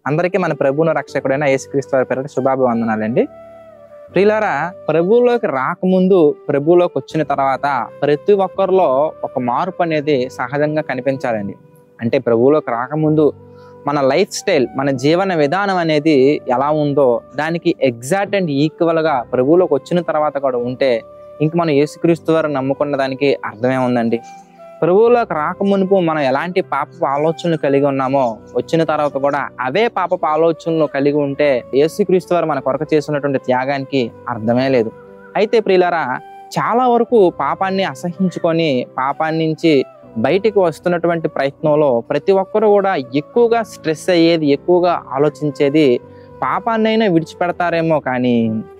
అందరికీ మన ప్రభువును రక్షకుడైన యేసుక్రీస్తు వారి పేరిట శుభాభివందనాలండి ప్రియులారా ప్రభువులోకి రాకముందు ప్రభువులోకి వచ్చిన తర్వాత ప్రతి ఒక్కరిలో ఒక మార్పు అనేది సహజంగా కనిపించాలండి అంటే ప్రభువులోకి రాకముందు మన లైఫ్ స్టైల్ మన జీవన విధానం అనేది ఎలా ఉందో దానికి ఎగ్జాక్ట్ అండ్ ఈక్వల్గా ప్రభువులోకి వచ్చిన తర్వాత కూడా ఉంటే ఇంక మనం యేసుక్రీస్తు వారు నమ్ముకున్న దానికి అర్థమే ఉందండి ప్రభువులోకి రాకమునుపు మనం ఎలాంటి పాపపు ఆలోచనలు కలిగి ఉన్నామో వచ్చిన తర్వాత కూడా అవే పాపపు ఆలోచనలు కలిగి ఉంటే యేసుక్రీస్తు వారు మన కొరకు చేసినటువంటి త్యాగానికి అర్థమే లేదు అయితే ప్రియులారా చాలా వరకు పాపాన్ని అసహించుకొని పాపాన్ని నుంచి బయటికి వస్తున్నటువంటి ప్రయత్నంలో ప్రతి ఒక్కరు కూడా ఎక్కువగా స్ట్రెస్ అయ్యేది ఎక్కువగా ఆలోచించేది పాపాన్నైనా విడిచిపెడతారేమో కానీ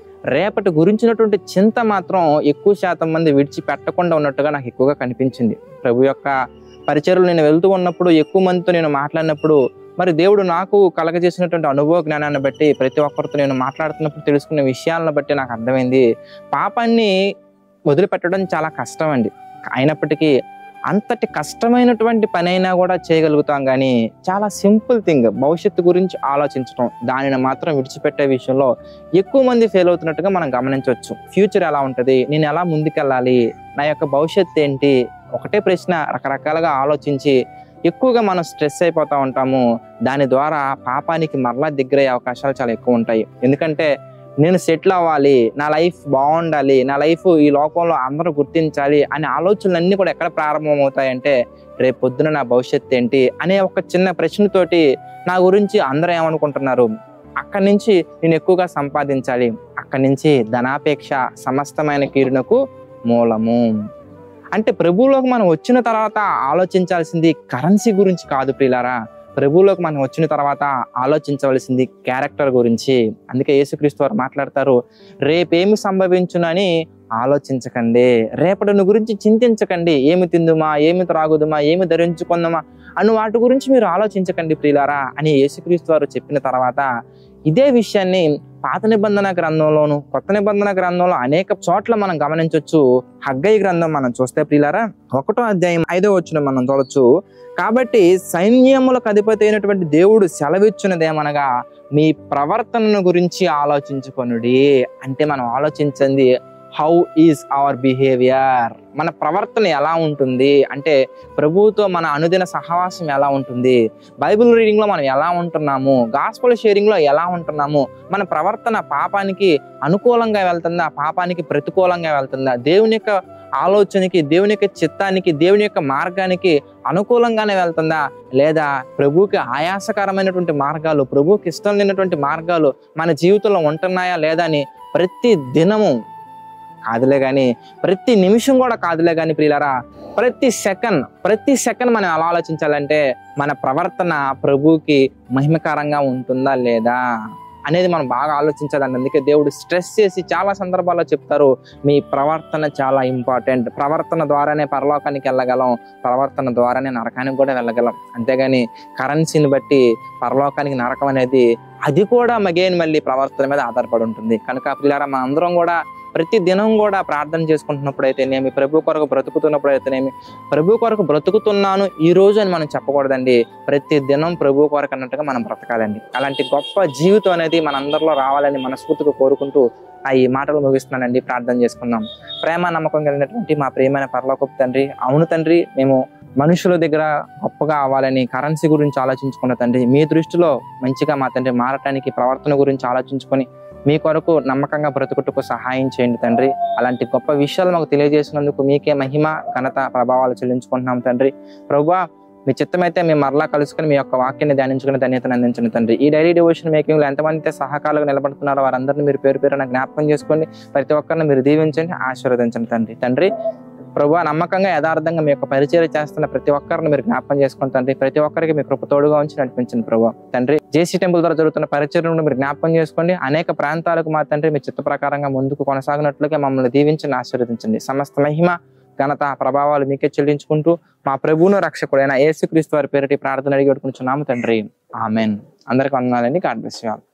రేపటి గురించినటువంటి చింత మాత్రం ఎక్కువ శాతం మంది విడిచిపెట్టకుండా ఉన్నట్టుగా నాకు ఎక్కువగా కనిపించింది ప్రభు యొక్క పరిచయలు నేను వెళ్తూ ఉన్నప్పుడు ఎక్కువ మందితో నేను మాట్లాడినప్పుడు మరి దేవుడు నాకు కలగజేసినటువంటి అనుభవ జ్ఞానాన్ని బట్టి ప్రతి ఒక్కరితో నేను మాట్లాడుతున్నప్పుడు తెలుసుకునే విషయాలను బట్టి నాకు అర్థమైంది పాపాన్ని వదిలిపెట్టడం చాలా కష్టం అండి అయినప్పటికీ అంతటి కష్టమైనటువంటి పని అయినా కూడా చేయగలుగుతాం కానీ చాలా సింపుల్ థింగ్ భవిష్యత్తు గురించి ఆలోచించడం దానిని మాత్రం విడిచిపెట్టే విషయంలో ఎక్కువ మంది ఫెయిల్ అవుతున్నట్టుగా మనం గమనించవచ్చు ఫ్యూచర్ ఎలా ఉంటుంది నేను ఎలా ముందుకెళ్ళాలి నా యొక్క భవిష్యత్తు ఏంటి ఒకటే ప్రశ్న రకరకాలుగా ఆలోచించి ఎక్కువగా మనం స్ట్రెస్ అయిపోతూ ఉంటాము దాని ద్వారా పాపానికి మరలా దగ్గరయ్యే అవకాశాలు చాలా ఎక్కువ ఉంటాయి ఎందుకంటే నేను సెటిల్ అవ్వాలి నా లైఫ్ బాగుండాలి నా లైఫ్ ఈ లోకంలో అందరూ గుర్తించాలి అనే ఆలోచనలన్నీ కూడా ఎక్కడ ప్రారంభమవుతాయంటే రేపు పొద్దున నా భవిష్యత్తు ఏంటి అనే ఒక చిన్న ప్రశ్నతోటి నా గురించి అందరూ ఏమనుకుంటున్నారు అక్కడి నుంచి నేను ఎక్కువగా సంపాదించాలి అక్కడి నుంచి ధనాపేక్ష సమస్తమైన కీడునకు మూలము అంటే ప్రభువులోకి మనం వచ్చిన తర్వాత ఆలోచించాల్సింది కరెన్సీ గురించి కాదు ప్రియులారా ప్రభువులోకి మనం వచ్చిన తర్వాత ఆలోచించవలసింది క్యారెక్టర్ గురించి అందుకే యేసుక్రీస్తు వారు మాట్లాడతారు రేపేమి సంభవించునని ఆలోచించకండి రేపటిని గురించి చింతించకండి ఏమి తిందుమా ఏమి త్రాగుదుమా ఏమి ధరించుకుందామా అను వాటి గురించి మీరు ఆలోచించకండి ప్రియులారా అని యేసుక్రీస్తు వారు చెప్పిన తర్వాత ఇదే విషయాన్ని పాత నిబంధన గ్రంథంలోను కొత్త నిబంధన గ్రంథంలో అనేక చోట్ల మనం గమనించవచ్చు హగ్గయి గ్రంథం మనం చూస్తే ప్రియులారా ఒకటో అధ్యాయం ఐదో వచ్చిన మనం చూడొచ్చు కాబట్టి సైన్యములకు అధిపతి అయినటువంటి దేవుడు సెలవిచ్చినదేమనగా మీ ప్రవర్తనను గురించి ఆలోచించుకొనుడి అంటే మనం ఆలోచించింది హౌ ఈజ్ అవర్ బిహేవియర్ మన ప్రవర్తన ఎలా ఉంటుంది అంటే ప్రభువుతో మన అనుదిన సహవాసం ఎలా ఉంటుంది బైబిల్ రీడింగ్లో మనం ఎలా ఉంటున్నాము గాస్పల్ షేరింగ్లో ఎలా ఉంటున్నాము మన ప్రవర్తన పాపానికి అనుకూలంగా వెళ్తుందా పాపానికి ప్రతికూలంగా వెళ్తుందా దేవుని యొక్క ఆలోచనకి దేవుని యొక్క చిత్తానికి దేవుని యొక్క మార్గానికి అనుకూలంగానే వెళ్తుందా లేదా ప్రభువుకి ఆయాసకరమైనటువంటి మార్గాలు ప్రభువుకి ఇష్టం లేనటువంటి మార్గాలు మన జీవితంలో ఉంటున్నాయా లేదా అని ప్రతి దినము కాదులే కానీ ప్రతి నిమిషం కూడా కాదులే కానీ ప్రియులారా ప్రతి సెకండ్ ప్రతి సెకండ్ మనం ఎలా ఆలోచించాలంటే మన ప్రవర్తన ప్రభువుకి మహిమకరంగా ఉంటుందా లేదా అనేది మనం బాగా ఆలోచించాలండి అందుకే దేవుడు స్ట్రెస్ చేసి చాలా సందర్భాల్లో చెప్తారు మీ ప్రవర్తన చాలా ఇంపార్టెంట్ ప్రవర్తన ద్వారానే పరలోకానికి వెళ్ళగలం ప్రవర్తన ద్వారానే నరకానికి కూడా వెళ్ళగలం అంతేగాని కరెన్సీని బట్టి పరలోకానికి నరకం అనేది అది కూడా మగేన్ మళ్ళీ ప్రవర్తన మీద ఆధారపడి ఉంటుంది కనుక పిల్లరా మన అందరం కూడా ప్రతి దినం కూడా ప్రార్థన చేసుకుంటున్నప్పుడు అయితేనేమి ప్రభు కొరకు బ్రతుకుతున్నప్పుడు అయితేనేమి ప్రభు కొరకు బ్రతుకుతున్నాను ఈ రోజు అని మనం చెప్పకూడదండి ప్రతి దినం ప్రభు కొరకు అన్నట్టుగా మనం బ్రతకాలండి అలాంటి గొప్ప జీవితం అనేది మనందరిలో రావాలని మనస్ఫూర్తిగా కోరుకుంటూ ఆ ఈ మాటలు ముగిస్తున్నానండి ప్రార్థన చేసుకుందాం ప్రేమ నమ్మకం కలిగినటువంటి మా ప్రియమైన పరలోకపు తండ్రి అవును తండ్రి మేము మనుషుల దగ్గర గొప్పగా అవ్వాలని కరెన్సీ గురించి ఆలోచించుకున్న తండ్రి మీ దృష్టిలో మంచిగా మా తండ్రి మారటానికి ప్రవర్తన గురించి ఆలోచించుకొని మీ కొరకు నమ్మకంగా బ్రతుకుటకు సహాయం చేయండి తండ్రి అలాంటి గొప్ప విషయాలు మాకు తెలియజేసినందుకు మీకే మహిమ ఘనత ప్రభావాలు చెల్లించుకుంటున్నాం తండ్రి ప్రభా మీ చిత్తమైతే మేము మరలా కలుసుకొని మీ యొక్క వాక్యాన్ని ధ్యానించుకుని ధన్యతను అందించండి తండ్రి ఈ డైలీ డివోషన్ మేకింగ్లో ఎంతమంది అయితే సహకారులుగా నిలబడుతున్నారో వారందరినీ మీరు పేరు పేరున జ్ఞాపకం చేసుకోండి ప్రతి ఒక్కరిని మీరు దీవించండి ఆశీర్వదించండి తండ్రి తండ్రి ప్రభు నమ్మకంగా యథార్థంగా మీ యొక్క పరిచయం చేస్తున్న ప్రతి ఒక్కరిని మీరు జ్ఞాపకం చేసుకుని తండ్రి ప్రతి ఒక్కరికి మీ కృప తోడుగా ఉంచి నడిపించండి ప్రభు తండ్రి జేసీ టెంపుల్ ద్వారా జరుగుతున్న పరిచయం మీరు జ్ఞాపకం చేసుకోండి అనేక ప్రాంతాలకు మా తండ్రి మీ చిత్త ప్రకారంగా ముందుకు కొనసాగినట్లుగా మమ్మల్ని దీవించండి ఆశీర్వదించండి సమస్త మహిమ ఘనత ప్రభావాలు మీకే చెల్లించుకుంటూ మా ప్రభువును రక్షకుడైన యేసుక్రీస్తు వారి పేరిటి ప్రార్థన అడిగి పెట్టుకుంటున్నాము తండ్రి ఆమెన్ అందరికి వందనాలండి గాడ్ బ్లెస్ యు ఆల్